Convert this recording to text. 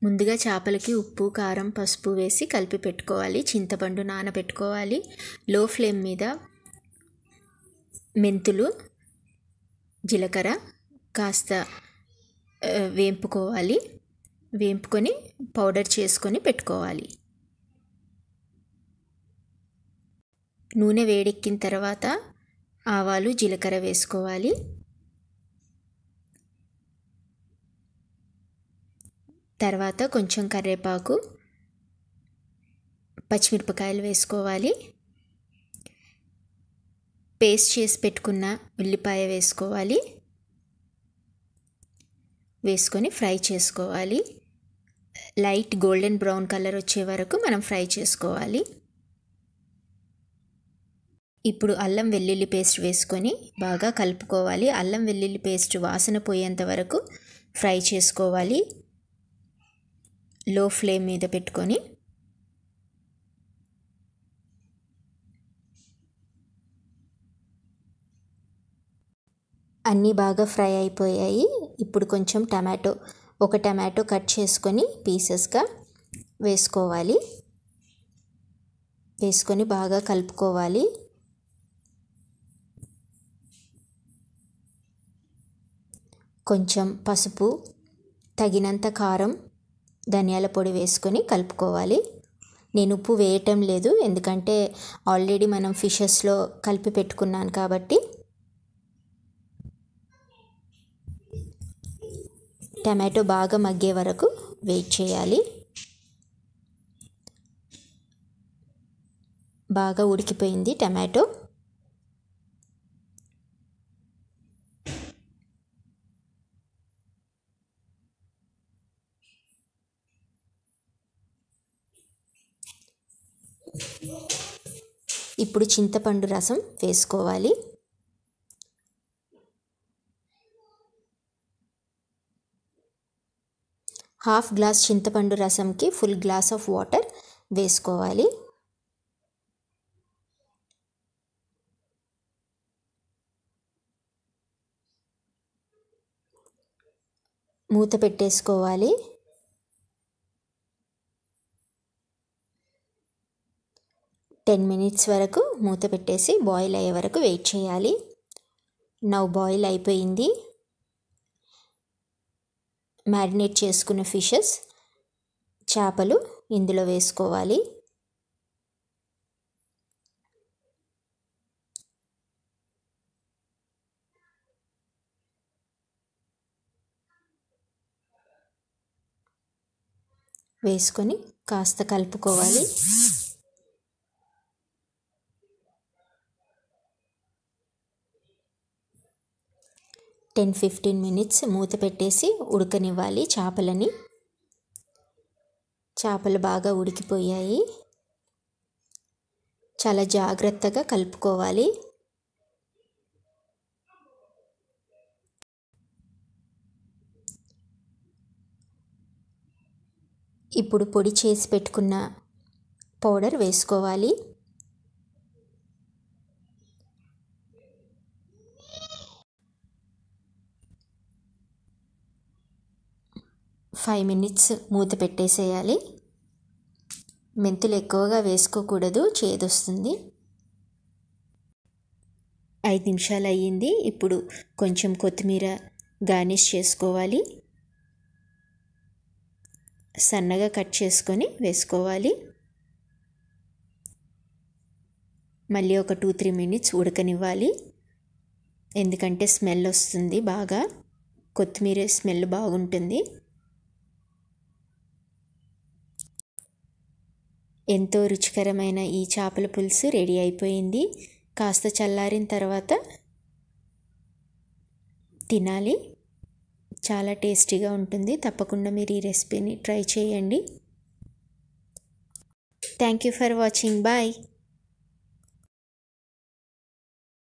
ముందుగా చేపలకి ఉప్పు కారం పసుపు వేసి కలిపి పెట్టుకోవాలి చింతపండు నానబెట్టుకోవాలి లో ఫ్లేమ్ మీద మెంతులు జీలకర్ర కాస్త ఆ, వేంపుకోవాలి వేంపుకొని పౌడర్ చేసుకొని పెట్టుకోవాలి నూనె వేడెక్కిన తర్వాత ఆవాలు జీలకర్ర వేసుకోవాలి తర్వాత కొంచెం కరివేపాకు పచ్చిమిరపకాయలు వేసుకోవాలి పేస్ట్ చేసి పెట్టుకున్న ఉల్లిపాయ వేసుకోవాలి వేసుకొని ఫ్రై చేసుకోవాలి లైట్ గోల్డెన్ బ్రౌన్ కలర్ వచ్చే వరకు మనం ఫ్రై చేసుకోవాలి ఇప్పుడు అల్లం వెల్లుల్లి పేస్ట్ వేసుకొని బాగా కలుపుకోవాలి అల్లం వెల్లుల్లి పేస్ట్ వాసన పోయేంత వరకు ఫ్రై చేసుకోవాలి లో ఫ్లేమ్ మీద పెట్టుకొని అన్నీ బాగా ఫ్రై అయిపోయాయి ఇప్పుడు కొంచెం టమాటో ఒక టమాటో కట్ చేసుకొని పీసెస్గా వేసుకోవాలి వేసుకొని బాగా కలుపుకోవాలి కొంచెం పసుపు తగినంత కారం ధనియాల పొడి వేసుకొని కలుపుకోవాలి నేను ఉప్పు వేయటం లేదు ఎందుకంటే ఆల్రెడీ మనం ఫిషెస్లో కలిపి పెట్టుకున్నాను కాబట్టి టమాటో బాగా మగ్గే వరకు వెయిట్ చేయాలి బాగా ఉడికిపోయింది టమాటో ఇప్పుడు చింతపండు రసం వేసుకోవాలి హాఫ్ గ్లాస్ చింతపండు రసంకి ఫుల్ గ్లాస్ ఆఫ్ వాటర్ వేసుకోవాలి మూత పెట్టేసుకోవాలి టెన్ మినిట్స్ వరకు మూత పెట్టేసి బాయిల్ అయ్యే వరకు వెయిట్ చేయాలి నవ్ బాయిల్ అయిపోయింది మ్యారినేట్ చేసుకున్న ఫిషెస్ చేపలు ఇందులో వేసుకోవాలి వేసుకొని కాస్త కలుపుకోవాలి టెన్ ఫిఫ్టీన్ మినిట్స్ మూత పెట్టేసి ఉడకనివ్వాలి చేపలని చేపలు బాగా ఉడికిపోయాయి చాలా జాగ్రత్తగా కలుపుకోవాలి ఇప్పుడు పొడి చేసి పెట్టుకున్న పౌడర్ వేసుకోవాలి ఫైవ్ మినిట్స్ మూత పెట్టేసేయాలి మెంతులు ఎక్కువగా వేసుకోకూడదు చేదొస్తుంది ఐదు నిమిషాలు అయ్యింది ఇప్పుడు కొంచెం కొత్తిమీర గార్నిష్ చేసుకోవాలి సన్నగా కట్ చేసుకొని వేసుకోవాలి మళ్ళీ ఒక టూ త్రీ మినిట్స్ ఉడకనివ్వాలి ఎందుకంటే స్మెల్ వస్తుంది బాగా కొత్తిమీర స్మెల్ బాగుంటుంది ఎంతో రుచికరమైన ఈ చేపల పులుసు రెడీ అయిపోయింది కాస్త చల్లారిన తర్వాత తినాలి చాలా టేస్టీగా ఉంటుంది తప్పకుండా మీరు ఈ రెసిపీని ట్రై చేయండి thank you for watching bye